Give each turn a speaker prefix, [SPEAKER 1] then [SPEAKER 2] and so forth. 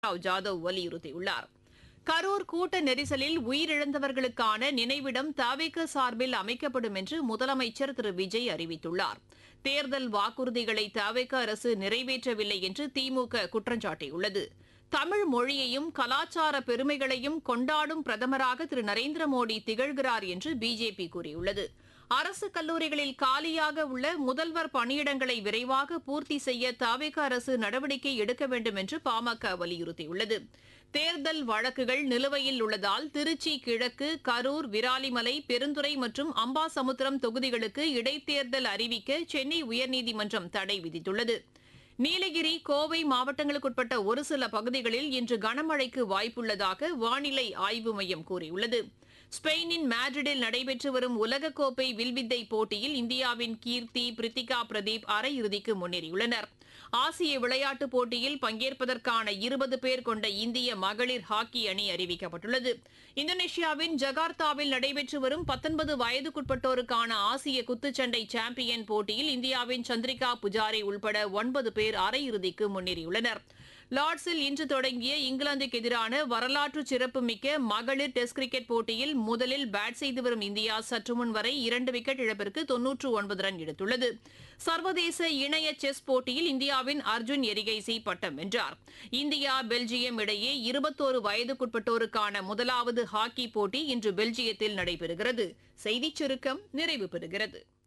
[SPEAKER 1] ராவ் ஜாதவ் வலியுறுத்தியுள்ளார் கரூர் கூட்ட நெரிசலில் உயிரிழந்தவர்களுக்கான நினைவிடம் தவிக சார்பில் அமைக்கப்படும் என்று முதலமைச்சர் திரு விஜய் அறிவித்துள்ளார் தேர்தல் வாக்குறுதிகளை தவிக அரசு நிறைவேற்றவில்லை என்று திமுக குற்றம் சாட்டியுள்ளது தமிழ் மொழியையும் கலாச்சார பெருமைகளையும் கொண்டாடும் பிரதமராக திரு நரேந்திர மோடி திகழ்கிறார் என்று பிஜேபி கூறியுள்ளது அரசு கல்லூரிகளில் காலியாக உள்ள முதல்வர் பணியிடங்களை விரைவாக பூர்த்தி செய்ய தாவேக அரசு நடவடிக்கை எடுக்க வேண்டும் என்று பாமக வலியுறுத்தியுள்ளது தேர்தல் வழக்குகள் நிலுவையில் உள்ளதால் திருச்சி கிழக்கு கரூர் விராலிமலை பெருந்துறை மற்றும் அம்பாசமுத்திரம் தொகுதிகளுக்கு இடைத்தேர்தல் அறிவிக்க சென்னை உயர்நீதிமன்றம் தடை விதித்துள்ளது நீலகிரி கோவை மாவட்டங்களுக்குட்பட்ட ஒரு சில பகுதிகளில் இன்று கனமழைக்கு வாய்ப்புள்ளதாக வானிலை ஆய்வு மையம் கூறியுள்ளது ஸ்பெயினின் மேட்ரிடில் நடைபெற்று வரும் உலகக்கோப்பை வில்வித்தை போட்டியில் இந்தியாவின் கீர்த்தி பிரித்திகா பிரதீப் அரையிறுதிக்கு முன்னேறியுள்ளனர் ஆசிய விளையாட்டுப் போட்டியில் பங்கேற்பதற்கான இருபது பேர் கொண்ட இந்திய மகளிர் ஹாக்கி அணி அறிவிக்கப்பட்டுள்ளது இந்தோனேஷியாவின் ஜகார்த்தாவில் நடைபெற்று வரும் பத்தொன்பது வயதுக்குட்பட்டோருக்கான ஆசிய குத்துச்சண்டை சாம்பியன் போட்டியில் இந்தியாவின் சந்திரிகா புஜாரி உள்பட ஒன்பது பேர் அரையிறுதிக்கு முன்னேறியுள்ளனர் லார்ட்ஸில் இன்று தொடங்கிய இங்கிலாந்துக்கு எதிரான வரலாற்று சிறப்புமிக்க மகளிர் டெஸ்ட் கிரிக்கெட் போட்டியில் முதலில் பேட் செய்து வரும் இந்தியா சற்று முன் வரை இரண்டு விக்கெட் இழப்பிற்கு தொன்னூற்று ஒன்பது ரன் எடுத்துள்ளது சர்வதேச இணைய செஸ் போட்டியில் இந்தியாவின் அர்ஜுன் எரிகைசி பட்டம் வென்றார் இந்தியா பெல்ஜியம் இடையே இருபத்தோரு வயதுக்குட்பட்டோருக்கான முதலாவது ஹாக்கி போட்டி இன்று பெல்ஜியத்தில் நடைபெறுகிறது செய்திச் சுருக்கம் நிறைவு பெறுகிறது